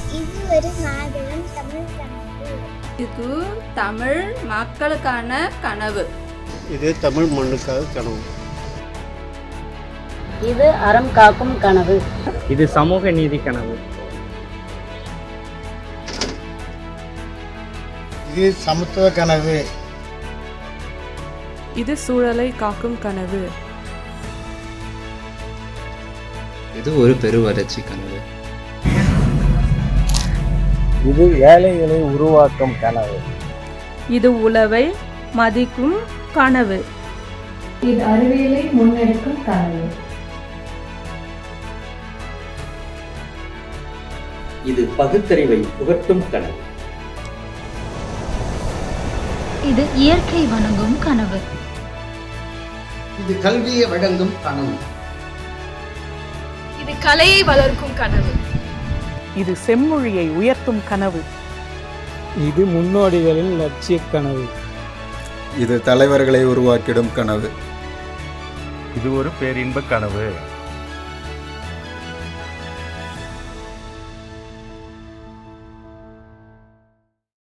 இது ஒரு மாபெரும் தமிழ் கனவு இது தமிழ் மக்களுக்கான கனவு இது தமிழ் மண்ணுக்காக கனவு இது அறம் காக்கும் கனவு இது சமூக நீதி கனவு இது சமத்துவ கனவு இது சூழலை காக்கும் கனவு இது ஒரு பெருவளர்ச்சி கனவு இது வேலைகளை உருவாக்கும் கனவு இது உழவை மதிக்கும் கனவு இது அறிவியலை முன்னெடுக்கும் கனவு இது பகுத்தறிவை புகட்டும் கனவு இது இயற்கை வணங்கும் கனவு இது கல்வியை வழங்கும் கனவு இது கலையை வளர்க்கும் கனவு இது செம்மொழியை உயர்த்தும் கனவு இது முன்னோடிகளின் லட்சிய கனவு இது தலைவர்களை உருவாக்கிடும் கனவு இது ஒரு பேரின்ப கனவு